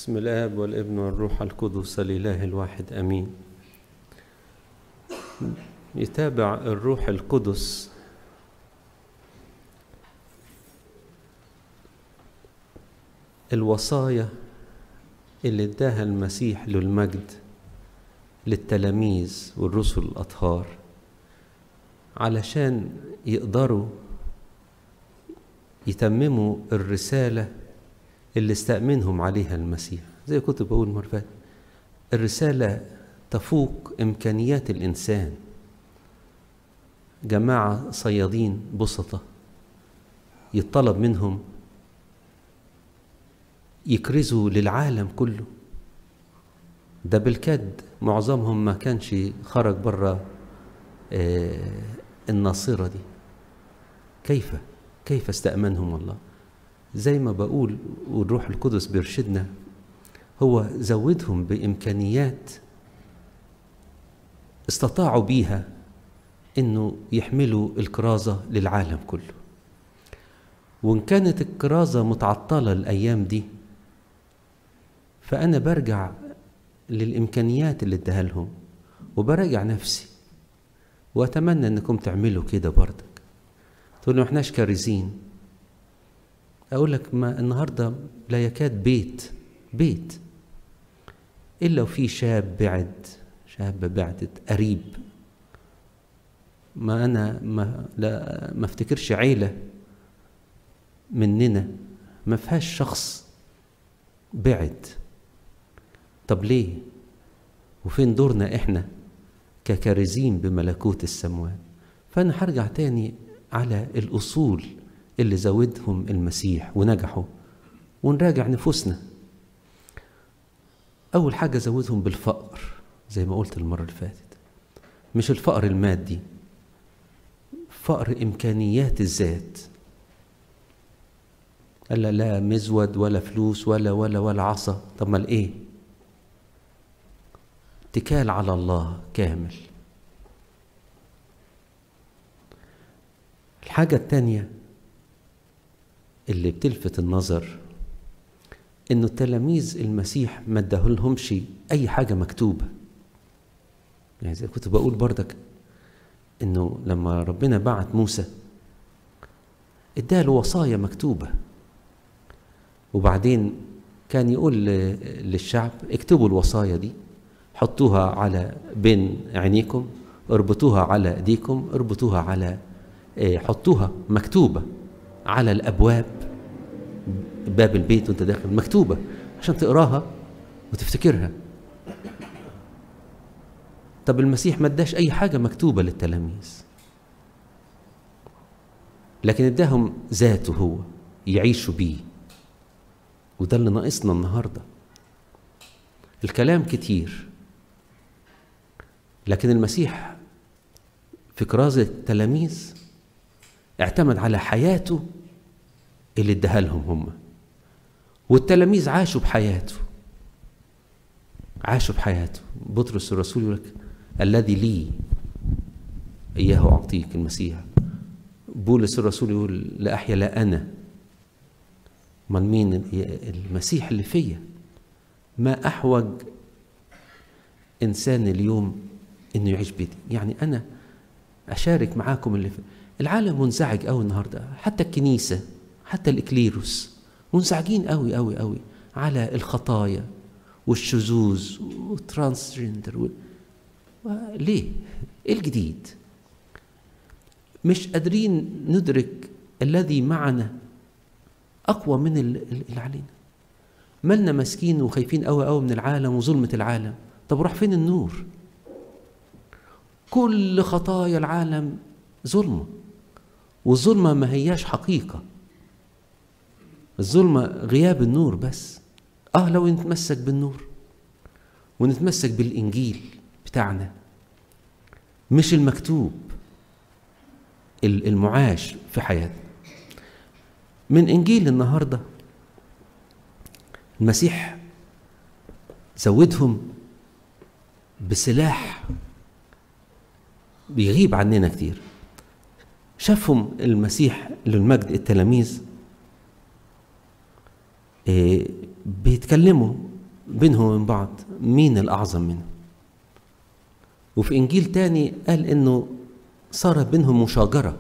بسم الآب والابن والروح القدس الإله الواحد أمين يتابع الروح القدس الوصايا اللي اداها المسيح للمجد للتلاميذ والرسل الأطهار علشان يقدروا يتمموا الرسالة اللي استأمنهم عليها المسيح زي كنت بقول مرة فاتت الرسالة تفوق إمكانيات الإنسان جماعة صيادين بسطة يطلب منهم يكرزوا للعالم كله ده بالكد معظمهم ما كانش خرج بره الناصرة دي كيف كيف استأمنهم الله زي ما بقول والروح القدس بيرشدنا هو زودهم بإمكانيات استطاعوا بيها انه يحملوا الكرازة للعالم كله وان كانت الكرازة متعطلة الايام دي فانا برجع للامكانيات اللي اداها لهم وبراجع نفسي واتمنى انكم تعملوا كده برضك تقول ما احناش كارزين اقول لك ما النهارده لا يكاد بيت بيت الا وفي شاب بعد شابه بعدت قريب ما انا ما لا ما افتكرش عيله مننا ما فيهاش شخص بعد طب ليه وفين دورنا احنا ككارزين بملكوت السماوات فانا هرجع تاني على الاصول اللي زودهم المسيح ونجحوا ونراجع نفوسنا اول حاجه زودهم بالفقر زي ما قلت المره اللي فاتت مش الفقر المادي فقر امكانيات الذات قال لا, لا مزود ولا فلوس ولا ولا ولا عصا طب ما ايه اتكال على الله كامل الحاجة التانية اللي بتلفت النظر انه التلاميذ المسيح ما اداهولهمش اي حاجة مكتوبة يعني زي كنت بقول بردك انه لما ربنا بعت موسى اداله وصايا مكتوبة وبعدين كان يقول للشعب اكتبوا الوصايا دي حطوها على بين عينيكم اربطوها على ايديكم اربطوها على حطوها مكتوبة على الأبواب باب البيت وانت داخل مكتوبة عشان تقراها وتفتكرها طب المسيح ما اداش أي حاجة مكتوبة للتلاميذ لكن اداهم ذاته هو يعيشوا بيه وده اللي ناقصنا النهارده الكلام كتير لكن المسيح في كرازة التلاميذ اعتمد على حياته اللي اداها لهم هم والتلاميذ عاشوا بحياته عاشوا بحياته بطرس الرسول يقول لك الذي لي اياه اعطيك المسيح بولس الرسول يقول لا احيا لا انا من مين المسيح اللي فيا ما احوج انسان اليوم انه يعيش بيدي يعني انا اشارك معاكم اللي في العالم منزعج قوي النهارده حتى الكنيسه حتى الاكليروس منزعجين قوي قوي قوي على الخطايا والشذوذ والترانسجندر و... ليه؟ ايه الجديد؟ مش قادرين ندرك الذي معنا اقوى من اللي علينا مالنا ماسكين وخايفين قوي قوي من العالم وظلمه العالم طب راح فين النور؟ كل خطايا العالم ظلمه والظلمه ما هياش حقيقه الظلمه غياب النور بس اه لو نتمسك بالنور ونتمسك بالانجيل بتاعنا مش المكتوب المعاش في حياتنا من انجيل النهارده المسيح زودهم بسلاح بيغيب عننا كتير شافهم المسيح للمجد التلاميذ بيتكلموا بينهم وبين بعض مين الأعظم منه وفي إنجيل تاني قال إنه صار بينهم مشاجرة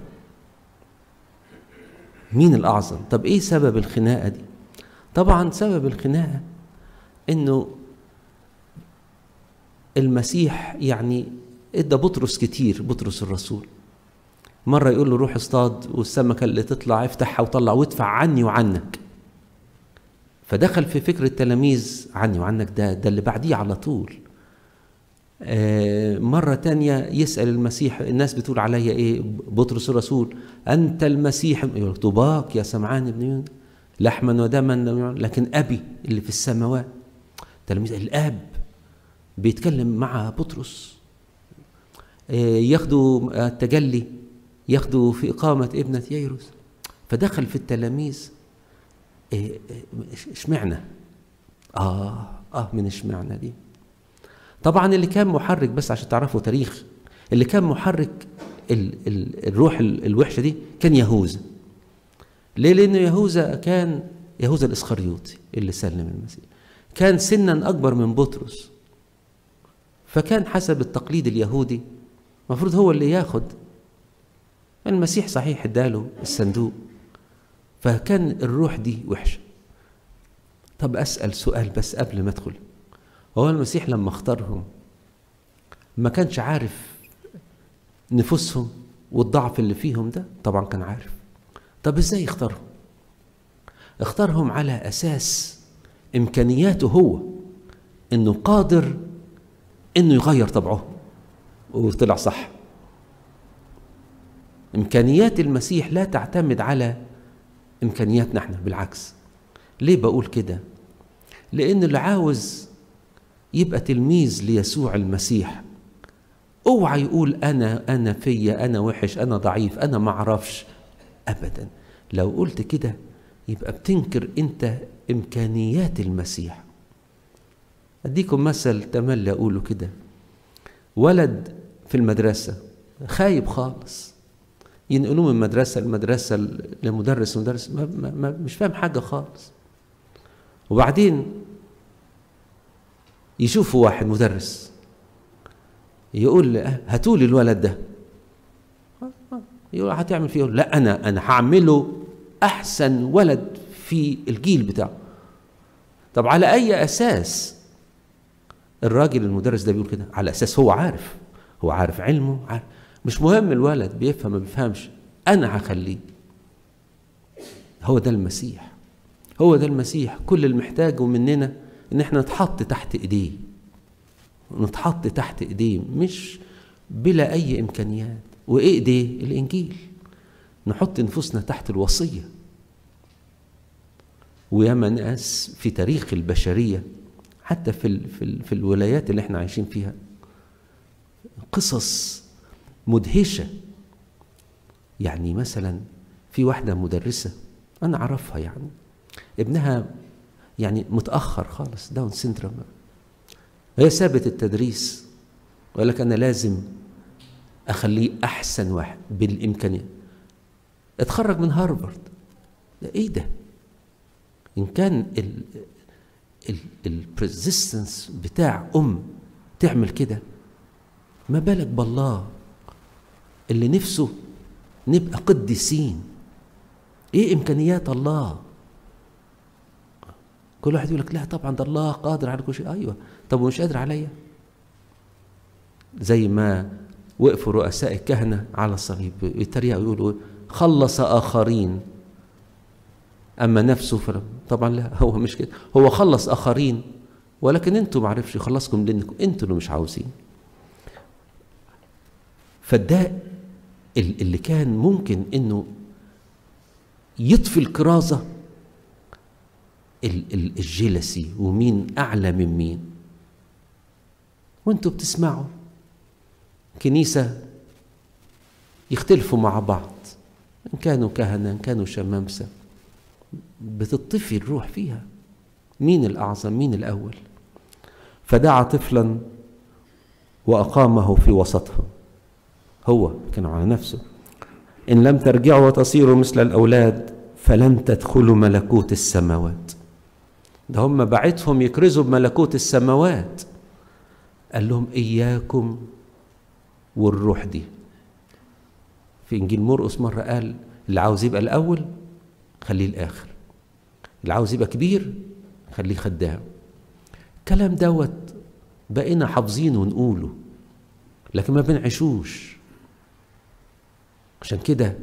مين الأعظم طب إيه سبب الخناقة دي طبعا سبب الخناقة إنه المسيح يعني ادى بطرس كتير بطرس الرسول مرة يقول له روح اصطاد والسمكة اللي تطلع افتحها وطلع وادفع عني وعنك فدخل في فكر التلاميذ عني وعنك ده ده اللي بعديه على طول آه مرة تانية يسأل المسيح الناس بتقول عليا ايه بطرس الرسول أنت المسيح يقول طوباك يا سمعان ابن يونس لحما ودما لكن أبي اللي في السماوات تلاميذ الآب بيتكلم مع بطرس آه ياخدوا التجلي ياخدوا في إقامة ابنة ييروس فدخل في التلاميذ اشمعنى اه اه من اشمعنى دي طبعا اللي كان محرك بس عشان تعرفوا تاريخ اللي كان محرك ال ال الروح ال الوحشه دي كان يهوذا ليه لانه يهوذا كان يهوذا الاسخريوطي اللي سلم المسيح كان سنا اكبر من بطرس فكان حسب التقليد اليهودي المفروض هو اللي ياخد المسيح صحيح اداله الصندوق فكان الروح دي وحشه طب اسال سؤال بس قبل ما ادخل هو المسيح لما اختارهم ما كانش عارف نفوسهم والضعف اللي فيهم ده طبعا كان عارف طب ازاي اختارهم اختارهم على اساس امكانياته هو انه قادر انه يغير طبعه وطلع صح امكانيات المسيح لا تعتمد على امكانياتنا احنا بالعكس ليه بقول كده لان اللي عاوز يبقى تلميذ ليسوع المسيح اوعى يقول انا انا فيا انا وحش انا ضعيف انا ما اعرفش ابدا لو قلت كده يبقى بتنكر انت امكانيات المسيح اديكم مثل تملي اقوله كده ولد في المدرسه خايب خالص ينقلوه من مدرسه لمدرسه لمدرس لمدرس ما ما ما مش فاهم حاجه خالص وبعدين يشوفوا واحد مدرس يقول هاتوا لي الولد ده يقول هتعمل فيه يقول لا انا انا هعمله احسن ولد في الجيل بتاعه طب على اي اساس الراجل المدرس ده بيقول كده على اساس هو عارف هو عارف علمه عارف مش مهم الولد بيفهم ما بيفهمش انا هخليه هو ده المسيح هو ده المسيح كل اللي محتاجه مننا ان احنا نتحط تحت ايديه نتحط تحت ايديه مش بلا اي امكانيات وايه ايديه الانجيل نحط نفوسنا تحت الوصيه وياما ناس في تاريخ البشريه حتى في ال في, ال في الولايات اللي احنا عايشين فيها قصص مدهشه يعني مثلا في واحده مدرسه انا اعرفها يعني ابنها يعني متاخر خالص داون سيندروم هي سابت التدريس وقال لك انا لازم اخليه احسن واحد بالامكانيات اتخرج من هارفارد ده ايه ده ان كان البريزيستنس بتاع ام تعمل كده ما بالك بالله اللي نفسه نبقى قديسين ايه امكانيات الله كل واحد يقول لك لا طبعا ده الله قادر على كل شيء ايوه طب ومش قادر عليا زي ما وقفوا رؤساء الكهنه على الصليب يتريقوا يقولوا خلص اخرين اما نفسه فلم طبعا لا هو مش كده هو خلص اخرين ولكن انتوا ما عرفش يخلصكم لانكم انتوا اللي مش عاوزين فده اللي كان ممكن انه يطفي الكرازه الجيلسي ومين اعلى من مين وانتوا بتسمعوا كنيسه يختلفوا مع بعض ان كانوا كهنه ان كانوا شمامسه بتطفي الروح فيها مين الاعظم مين الاول فدعا طفلا واقامه في وسطهم هو كان على نفسه ان لم ترجعوا وتصيروا مثل الاولاد فلن تدخلوا ملكوت السماوات ده هم بعتهم يكرزوا بملكوت السماوات قال لهم إياكم والروح دي في إنجيل مرقس مرة قال اللي عاوز يبقى الأول خليه الآخر اللي عاوز يبقى كبير خليه خدام الكلام دوت بقينا حافظينه ونقوله لكن ما بنعيشوش عشان كده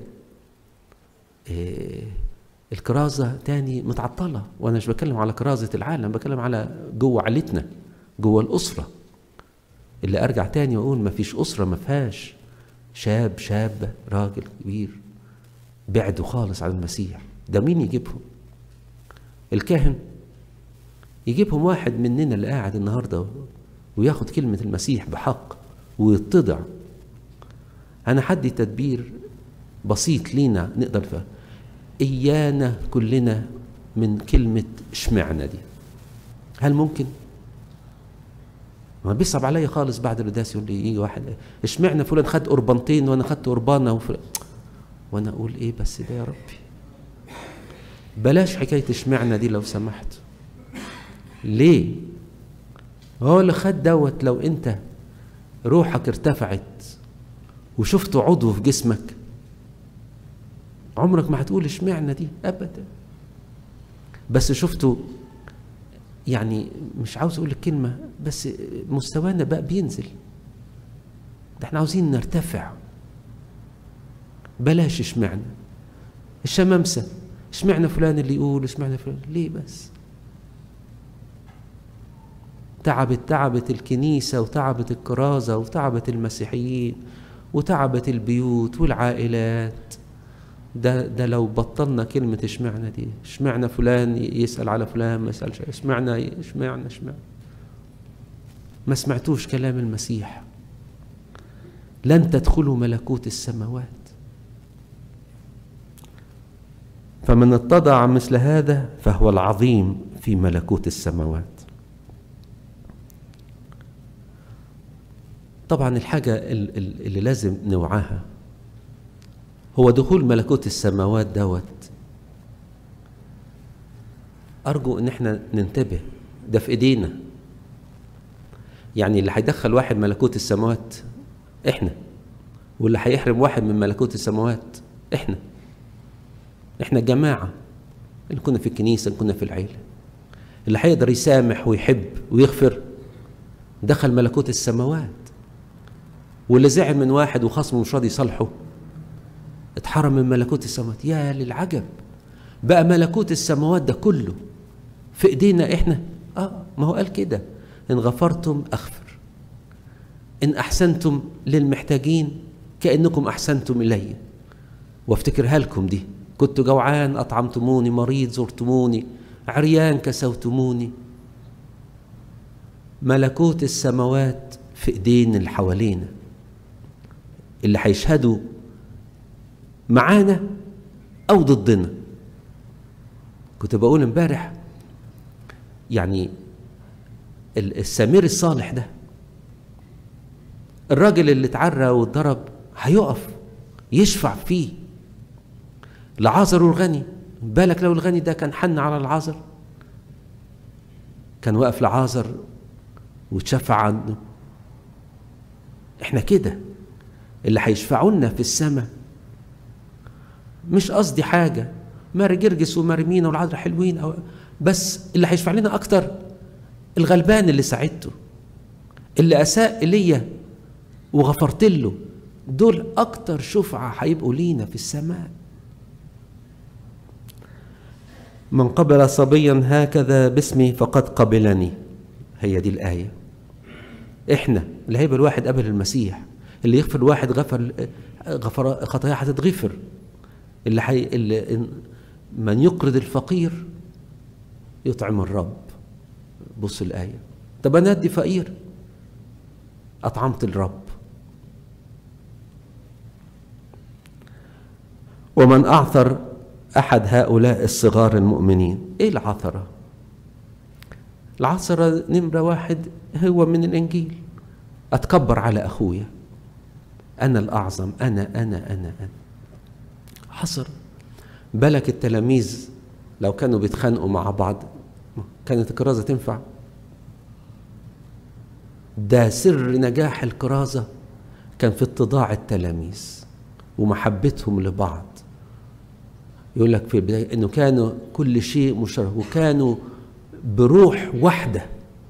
إيه الكرازة تاني متعطلة وأنا مش بتكلم على كرازة العالم بتكلم على جوه عيلتنا جوه الأسرة اللي أرجع تاني وأقول ما فيش أسرة ما فيهاش شاب شابة راجل كبير بعدوا خالص عن المسيح ده مين يجيبهم الكاهن يجيبهم واحد مننا اللي قاعد النهارده وياخد كلمة المسيح بحق ويتضع أنا حدي تدبير بسيط لينا نقدر فيه إيانا كلنا من كلمة اشمعنا دي هل ممكن؟ ما بيصعب عليا خالص بعد القداس يقول لي يجي واحد اشمعنا فلان خد قربانتين وانا خدت قربانه وفلان وانا اقول ايه بس ده يا ربي بلاش حكايه اشمعنا دي لو سمحت ليه هو اللي خد دوت لو انت روحك ارتفعت وشفته عضو في جسمك عمرك ما هتقول اشمعنى دي ابدا بس شفته يعني مش عاوز اقول الكلمه بس مستوانا بقى بينزل ده احنا عاوزين نرتفع بلاش اشمعنى الشمامسه اشمعنى فلان اللي يقول اشمعنى فلان ليه بس تعبت تعبت الكنيسه وتعبت الكرازه وتعبت المسيحيين وتعبت البيوت والعائلات ده ده لو بطلنا كلمة اشمعنى دي اشمعنى فلان يسأل على فلان ما يسألش اشمعنى اشمعنى اشمعنى ما سمعتوش كلام المسيح لن تدخلوا ملكوت السماوات فمن اتضع مثل هذا فهو العظيم في ملكوت السماوات طبعا الحاجة اللي لازم نوعاها هو دخول ملكوت السماوات دوت أرجو إن احنا ننتبه ده في إيدينا يعني اللي هيدخل واحد ملكوت السماوات إحنا واللي هيحرم واحد من ملكوت السماوات إحنا إحنا الجماعة اللي كنا في الكنيسة اللي كنا في العيلة اللي هيقدر يسامح ويحب ويغفر دخل ملكوت السماوات واللي زعل من واحد وخصمه مش راضي يصالحه اتحرم من ملكوت السماوات يا للعجب بقى ملكوت السماوات ده كله في ايدينا احنا اه ما هو قال كده ان غفرتم اغفر ان احسنتم للمحتاجين كانكم احسنتم الي وافتكرها لكم دي كنت جوعان اطعمتموني مريض زرتموني عريان كسوتموني ملكوت السماوات في ايدين اللي حوالينا اللي هيشهدوا معانا او ضدنا كنت بقول امبارح يعني السمير الصالح ده الراجل اللي اتعرى واتضرب هيقف يشفع فيه لعازر الغني بالك لو الغني ده كان حن على العازر كان واقف لعازر وتشفع عنه احنا كده اللي هيشفعوا لنا في السماء مش قصدي حاجة ماري جرجس وماري والعذراء حلوين أو بس اللي هيشفع لنا أكتر الغلبان اللي ساعدته اللي أساء إليا وغفرت له دول أكتر شفعة هيبقوا لينا في السماء من قبل صبيا هكذا باسمي فقد قبلني هي دي الآية إحنا اللي هيبقى الواحد قبل المسيح اللي يغفر الواحد غفر غفر خطاياه هتتغفر اللي, حي... اللي من يقرض الفقير يطعم الرب بص الآية طب أنا أدي فقير أطعمت الرب ومن أعثر أحد هؤلاء الصغار المؤمنين إيه العثرة؟ العثرة نمرة واحد هو من الإنجيل أتكبر على أخويا أنا الأعظم أنا أنا أنا أنا حصر بالك التلاميذ لو كانوا بيتخانقوا مع بعض كانت الكرازة تنفع ده سر نجاح الكرازة كان في اتضاع التلاميذ ومحبتهم لبعض يقول لك في البداية انه كانوا كل شيء مشترك وكانوا بروح واحدة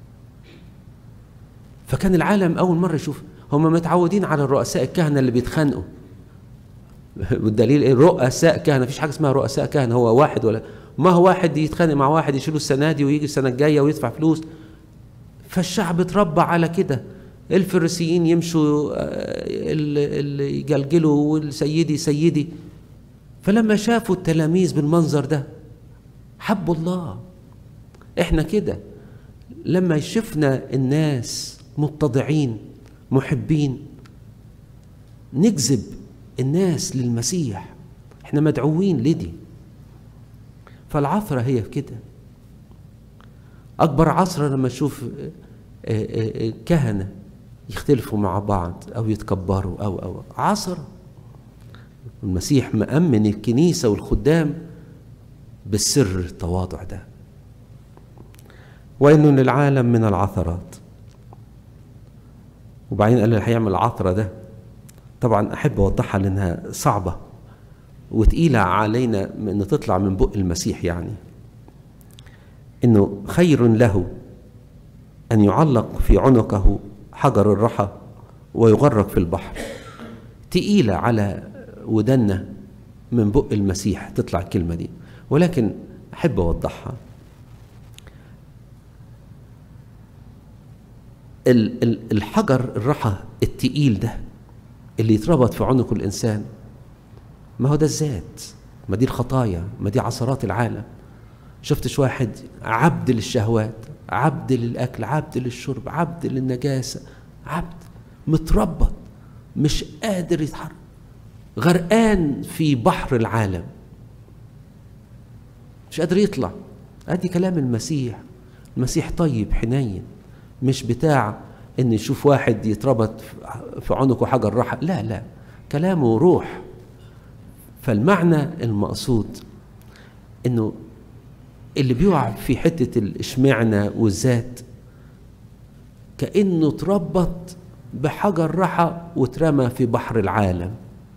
فكان العالم أول مرة يشوف هم متعودين على الرؤساء الكهنة اللي بيتخانقوا والدليل ايه رؤساء كهنة مفيش حاجة اسمها رؤساء كهنة هو واحد ولا ما هو واحد يتخانق مع واحد يشيله السنة دي ويجي السنة الجاية ويدفع فلوس فالشعب اتربى على كده الفريسيين يمشوا اللي يجلجلوا والسيدي سيدي فلما شافوا التلاميذ بالمنظر ده حبوا الله احنا كده لما شفنا الناس متضعين محبين نجذب الناس للمسيح احنا مدعوين لدي فالعثرة هي كده أكبر عثرة لما نشوف كهنة يختلفوا مع بعض أو يتكبروا أو أو عثرة المسيح مأمن الكنيسة والخدام بالسر التواضع ده وإن للعالم من العثرات وبعدين قال اللي هيعمل العثرة ده طبعا أحب أوضحها لأنها صعبة وتقيلة علينا إن تطلع من بق المسيح يعني إنه خير له أن يعلق في عنقه حجر الرحى ويغرق في البحر تقيلة على ودنا من بق المسيح تطلع الكلمة دي ولكن أحب أوضحها الحجر الرحى التقيل ده اللي يتربط في عنق الإنسان ما هو ده الذات ما دي الخطايا ما دي عثرات العالم شفتش واحد عبد للشهوات عبد للأكل عبد للشرب عبد للنجاسة عبد متربط مش قادر يتحرك غرقان في بحر العالم مش قادر يطلع ادي كلام المسيح المسيح طيب حنين مش بتاع ان يشوف واحد يتربط في عنقه حجر راحة لا لا كلامه روح فالمعنى المقصود انه اللي بيقع في حتة الاشمعنى والذات كأنه اتربط بحجر رحى واترمى في بحر العالم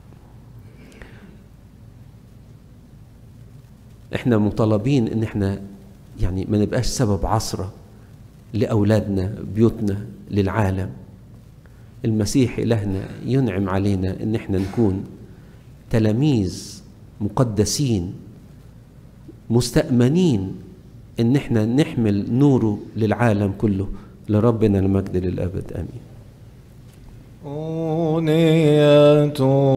احنا مطالبين ان احنا يعني ما نبقاش سبب عصرة لأولادنا بيوتنا للعالم المسيح إلهنا ينعم علينا ان احنا نكون تلاميذ مقدسين مستأمنين ان احنا نحمل نوره للعالم كله لربنا المجد للأبد آمين أغنية